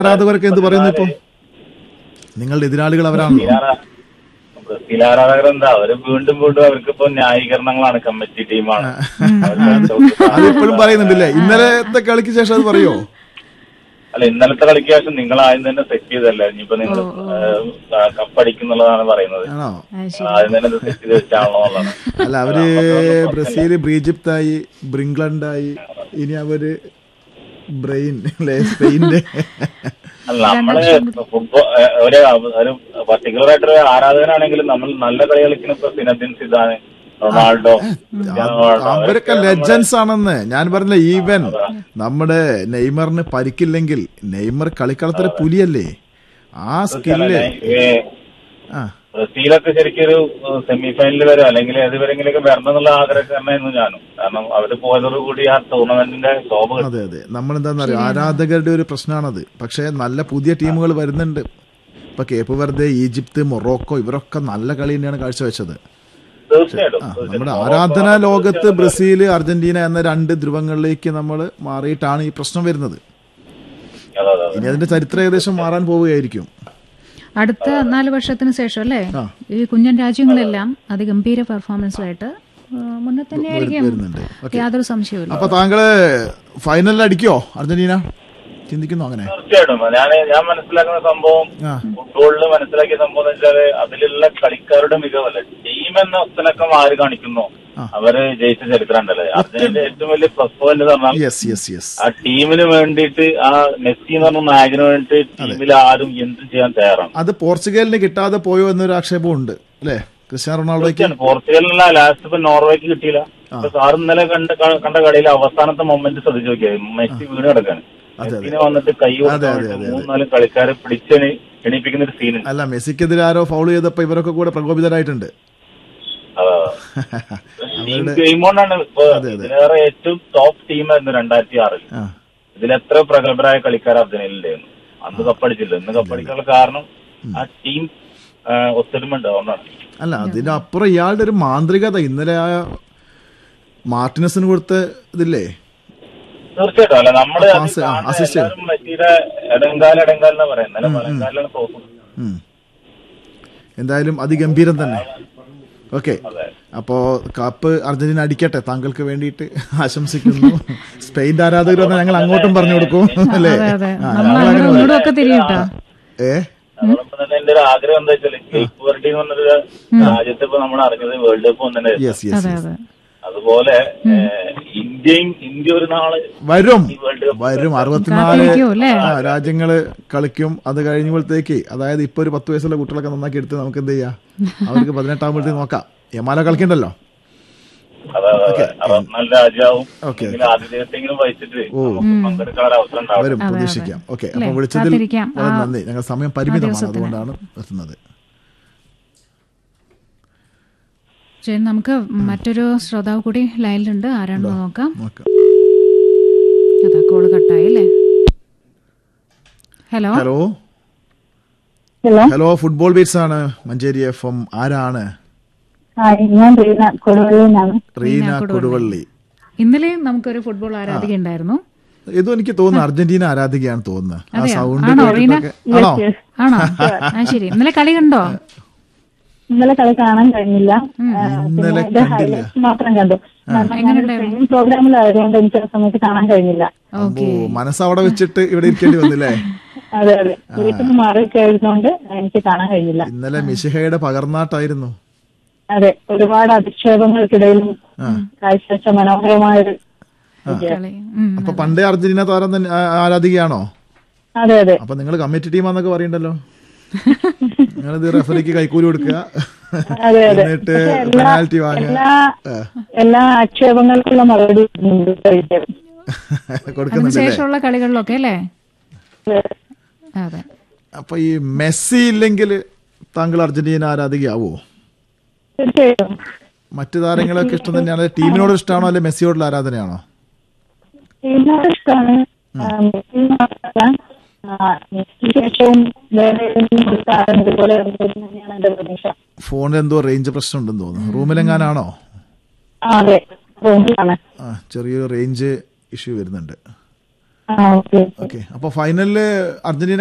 ആരാധകരൊക്കെ എന്ത് പറയുന്നു ഇപ്പൊ നിങ്ങളുടെ എതിരാളികൾ അവരാണല്ലോ ബ്രസീൽ ബ്രസീൽ ആരാധകർ എന്താ അവര് വീണ്ടും വീണ്ടും അവർക്ക് ഇപ്പൊ ന്യായീകരണങ്ങളാണ് കമ്മിറ്റി ടീമാണ് അത് ഇപ്പോഴും പറയുന്നുണ്ടല്ലേ ഇന്നലത്തെ കളിക്ക് ശേഷം അത് പറയോ അല്ല ഇന്നലത്തെ കളിക്ക് ശേഷം നിങ്ങൾ ആദ്യം തന്നെ സെറ്റ് ചെയ്തല്ലേ ഇനിയിപ്പോ നിങ്ങൾ കപ്പടിക്കുന്നുള്ളതാണ് പറയുന്നത് ആണോ അത് ശരി ആദ്യം തന്നെ സെറ്റ് ചെയ്ത് വെച്ചാണല്ലോ എന്നുള്ളതാണ് അല്ല അവര് ബ്രസീൽ ബ്രീജിപ്തായി ബ്രിംഗ്ലണ്ടായി ഇനി അവര് ബ്രെയിൻ അല്ലെ സ്പെയിന്റെ അല്ല നമ്മള് ഫുട്ബോൾ ഒരു ഒരു പർട്ടിക്കുലർ ആയിട്ടൊരു ആരാധകനാണെങ്കിലും നമ്മൾ നല്ല കളി കളിക്കുന്ന ഇപ്പൊ Zinedine Zidane Ronaldo Cristiano Ronaldo അവരൊക്കെ ലെജൻസ് ആണെന്ന് ഞാൻ പറഞ്ഞില്ല ഈവൻ നമ്മുടെ നെയ്മറിന് പരിക്കില്ലെങ്കിൽ നെയ്മർ കളിക്കളത്തിലെ പുലിയല്ലേ ആ സ്കില്ല് ഏ, ആ ബ്രസീലൊക്കെ ശരിക്കും ഒരു സെമി ഫൈനലിൽ വരും അല്ലെങ്കിൽ ഏതുവരെങ്കിലൊക്കെ വരണം എന്നുള്ള ആഗ്രഹക്കാരനായിരുന്നു ഞാനും കാരണം അവര് പോയതോടുകൂടി ആ ടൂർണമെന്റിന്റെ ശോഭ കിട്ടി. അതെ അതെ നമ്മൾ എന്താന്ന് പറയുക ആരാധകരുടെ ഒരു പ്രശ്നമാണത് പക്ഷെ നല്ല പുതിയ ടീമുകൾ വരുന്നുണ്ട് ഇപ്പൊ കേപ്പ് വെറുതെ ഈജിപ്ത് മൊറോക്കോ ഇവരൊക്കെ നല്ല കളി തന്നെയാണ് കാഴ്ചവെച്ചത് തീർച്ചയായിട്ടും ആ, നമ്മുടെ ആരാധനാ ലോകത്ത് ബ്രസീൽ അർജന്റീന എന്ന രണ്ട് ധ്രുവങ്ങളിലേക്ക് നമ്മൾ മാറിയിട്ടാണ് ഈ പ്രശ്നം വരുന്നത് അതെ അതെ അതെ ഇനി അതിന്റെ ചരിത്രം ഏകദേശം മാറാൻ പോവുകയായിരിക്കും അടുത്ത നാല് വർഷത്തിന് ശേഷം അല്ലേ ആ. ഈ കുഞ്ഞൻ രാജ്യങ്ങളെല്ലാം അതിഗംഭീര പെർഫോമൻസുമായിട്ട് മുന്നേ തന്നെയായിരിക്കും വരുന്നുണ്ട് ഓക്കെ യാതൊരു സംശയവുമില്ല അപ്പൊ താങ്കള് ഫൈനലിൽ അടിക്കോ അർജന്റീന ചിന്തിക്കുന്നു അങ്ങനെ തീർച്ചയായിട്ടും ഞാൻ ഞാൻ മനസ്സിലാക്കുന്ന സംഭവം ആ ഫുട്ബോളിൽ മനസ്സിലാക്കിയ സംഭവം എന്ന് വെച്ചാല് അതിലുള്ള കളിക്കാരുടെ മികവല്ല ടീം എന്ന ഒത്തനക്കം ആര് കാണിക്കുന്നു ആ. അവര് ജയിച്ച ചരിത്രം ഉണ്ടല്ലേ അതിന്റെ ഏറ്റവും വലിയ പ്ലസ് പോയിന്റ് എന്ന് പറഞ്ഞാൽ യെസ് യെസ് യെസ് ആ ടീമിന് വേണ്ടിയിട്ട് ആ മെസ്സി എന്ന് പറഞ്ഞ നായകന് വേണ്ടിയിട്ട് ടീമിൽ ആരും എന്തും ചെയ്യാൻ തയ്യാറാണ് അത് പോർച്ചുഗലിന് കിട്ടാതെ പോയോ എന്നൊരു ആക്ഷേപം ഉണ്ട് അല്ലേ ക്രിസ്ത്യാനോ റൊണാൾഡോയ്ക്ക് തീർച്ചയായും പോർച്ചുഗലിനുള്ള ലാസ്റ്റ് ഇപ്പൊ നോർവേക്ക് കിട്ടിയില്ല ഇപ്പൊ സാർ ഇന്നലെ കണ്ട കണ്ട കളിയിൽ അവസാനത്തെ മൊമെന്റ് ശ്രദ്ധിച്ചു നോക്കിയത് മെസ്സി വീണ് കിടക്കാണ് മെസ്സിനെ വന്നിട്ട് കൈ അതെ, അതെ, കൊടുത്ത് അതെ, മൂന്നാല് കളിക്കാരെ പിടിച്ചെണി എണീപ്പിക്കുന്ന ഒരു സീനുണ്ട് അല്ല മെസ്സിക്കെതിരെ ആരോ ഫൗൾ ചെയ്തപ്പോ ഇവരൊക്കെ കൂടെ പ്രകോപിതരായിട്ടുണ്ട് ടീം ഗെയിം കൊണ്ടാണ് ഇപ്പൊ ഇതിലേറെ ഏറ്റവും ടോപ്പ് ടീമായിരുന്നു രണ്ടായിരത്തി ആറിൽ ആ ഇതിലെത്ര പ്രഗത്ഭരായ കളിക്കാർ അർജന്റീനയിലായിരുന്നു അന്ന് കപ്പടിച്ചില്ല ഇന്ന് കപ്പടിക്കാനുള്ള കാരണം ആ ടീം ഒത്തൊരുമ ഉണ്ട് അതുകൊണ്ടാണ് അല്ല അതിന്റെ അപ്പുറം ഇയാളുടെ ഒരു മാന്ത്രികത ഇന്നലെ ആ മാർട്ടിനസിന് കൊടുത്ത ഇതില്ലേ തീർച്ചയായിട്ടും അല്ല നമ്മള് അത് pass, ആ, കാണുന്ന assist. എല്ലാവരും മെസ്സിയുടെ ഇടങ്കാല ഇടങ്കാൽ എന്ന് പറയാം ഇന്നലെ വലങ്കാലാണ് തോന്നുന്നത് ഉം. എന്തായാലും അതിഗംഭീരം തന്നെ ഓക്കെ അതെ അപ്പോ കപ്പ് അർജന്റീന അടിക്കട്ടെ താങ്കൾക്ക് വേണ്ടിയിട്ട് ആശംസിക്കുന്നു സ്പെയിന്റെ ആരാധകർ വന്നാൽ ഞങ്ങൾ അങ്ങോട്ടും പറഞ്ഞു കൊടുക്കും അല്ലേ അതെ അതെ ആ, നമ്മൾ ഞങ്ങൾ അങ്ങനെ അങ്ങോട്ടും ഇങ്ങോട്ടും ഒക്കെ തിരിയൂട്ടോ ഏ അതോടൊപ്പം തന്നെ എന്റെ ഒരു ആഗ്രഹം എന്താ വെച്ചാൽ കേപ്പ് വെർഡി എന്ന് പറഞ്ഞൊരു രാജ്യത്ത് ഇപ്പൊ നമ്മൾ അറിഞ്ഞത് വേൾഡ് കപ്പ് വന്നിട്ട് യെസ് യെസ് അതെ അതെ അതുപോലെ ഏഹ്, ഇന്ത്യയും ഇന്ത്യ ഒരു നാള് വരും ഈ വേൾഡ് കപ്പ് വരും അറുപത്തിനാല് കാത്തിരിക്കൂ അല്ലേ ആ, രാജ്യങ്ങള് കളിക്കും അത് കഴിഞ്ഞപ്പോഴത്തേക്ക് അതായത് ഇപ്പൊ ഒരു പത്ത് വയസ്സുള്ള കുട്ടികളൊക്കെ നന്നാക്കി എടുത്ത് നമുക്ക് എന്ത് ചെയ്യാം അവർക്ക് പതിനെട്ടാകുമ്പോഴത്തേക്ക് നോക്കാം യമാല കളിക്കണ്ടല്ലോ അതെ അതെ അതെ അറുപത്തിനാല് രാജാവും ഓക്കെ ഇങ്ങനെ ആതിഥേയത്വങ്ങളും വഹിച്ചിട്ട് നമുക്ക് പങ്കെടുക്കാൻ ഒരു അവസരം ഉണ്ടാവും വരും പ്രതീക്ഷിക്കാം ഓക്കെ അല്ലേ? അപ്പൊ വിളിച്ചതിൽ കാത്തിരിക്കാം. വളരെ ആ, നന്ദി ഞങ്ങൾ സമയം പരിമിതമാണ് ദിവസത്തിന്. അതുകൊണ്ടാണ് നിർത്തുന്നത് ശരി നമുക്ക് മറ്റൊരു ശ്രോതാവ് കൂടി ലൈനിലുണ്ട് ആരാണെന്ന് നോക്കാം നോക്കാം അതാ കോള് കട്ടായി അല്ലേ hello hello hello hello football beats ആണ് മഞ്ചേരി എഫ് എം ആരാണ് ആ ഞാൻ റീന കൊടുവള്ളിയിൽ നിന്നാണ് റീന കൊടുവള്ളി ഇന്നലെ നമുക്കൊരു ഫുട്ബോൾ ആരാധിക ഉണ്ടായിരുന്നു ഇതും എനിക്ക് തോന്നുന്നു അർജന്റീന ആരാധികയാണ് തോന്നുന്നത് ആ അതെയോ? സൗണ്ട് ആണോ, റീന? കേട്ടിട്ടൊക്കെ ആണോ ആണോ ആ ശരി ഇന്നലെ കളി കണ്ടോ ഇന്നലെ കളി കാണാൻ കഴിഞ്ഞില്ല ആ, പിന്നെ ഇന്നലെ അതിന്റെ കണ്ടില്ല. highlights മാത്രം കണ്ടു കാരണം ഞാൻ എങ്ങനെയുണ്ടായിരുന്നു? ട്രെയിനിങ് പ്രോഗ്രാമിലായതുകൊണ്ട് എനിക്ക് ആ സമയത്ത് കാണാൻ കഴിഞ്ഞില്ല ഓക്കെ ഓ മനസ്സ് അവിടെ വെച്ചിട്ട് ഇവിടെ ഇരിക്കേണ്ടി വന്നില്ലേ അതെ അതെ വീട്ടിൽ നിന്ന് മാറിയൊക്കെ ആയതുകൊണ്ട് എനിക്ക് കാണാൻ കഴിഞ്ഞില്ല ഇന്നലെ മിശിഹയുടെ പകർന്നാട്ടായിരുന്നു അതെ ഒരുപാട് അധിക്ഷേപങ്ങൾക്കിടയിലും കാഴ്ചവെച്ച മനോഹരമായൊരു കളി ഉം. അപ്പൊ പണ്ടേ അർജന്റീന താരം തന്നെ ആ- ആരാധികയാണോ അതെ അതെ അപ്പൊ നിങ്ങൾ കമ്മിറ്റി ടീമാന്നൊക്കെ പറയണ്ടല്ലോ നിങ്ങളിത് റെഫറിക്ക് കൈക്കൂലി കൊടുക്കുക അതെ അതെ എന്നിട്ട് പക്ഷെ എല്ലാ പെനാൽറ്റി വാങ്ങുക എല്ലാ എല്ലാ ആക്ഷേപങ്ങൾക്കുള്ള മറുപടി ഉണ്ട് കഴിച്ചത് കൊടുക്കുന്നുണ്ടല്ലേ അതിനുശേഷമുള്ള കളികളിലൊക്കെ അല്ലേ അതെ അപ്പൊ ഈ മെസ്സി ഇല്ലെങ്കിൽ താങ്കൾ അർജന്റീന ആരാധികയാവോ തീർച്ചയായും മറ്റു താരങ്ങളൊക്കെ ഇഷ്ടം തന്നെയാണ് ടീമിനോട് ഇഷ്ടമാണോ അല്ലെ മെസ്സിയോടുള്ള ആരാധനയാണോ ടീമിനോട് ഇഷ്ടമാണ് മെസ്സി മാത്രമല്ല ആ, മെസ്സിക്ക് ശേഷവും വേറെ ഏതെങ്കിലും ഒരു താരം ഇതുപോലെ ഇറങ്ങുമെന്ന് തന്നെയാണ് എന്റെ പ്രതീക്ഷ ഫോണിൽ എന്തോ റേഞ്ച് പ്രശ്നം ഉണ്ടെന്ന് തോന്നുന്നു റൂമിലെങ്ങാനാണോ ആ അതെ റൂമിലാണ് ആ ചെറിയൊരു റേഞ്ച് ഇഷ്യൂ വരുന്നുണ്ട് ആ ഓക്കെ ഓക്കെ അപ്പൊ ഫൈനലില് അർജന്റീന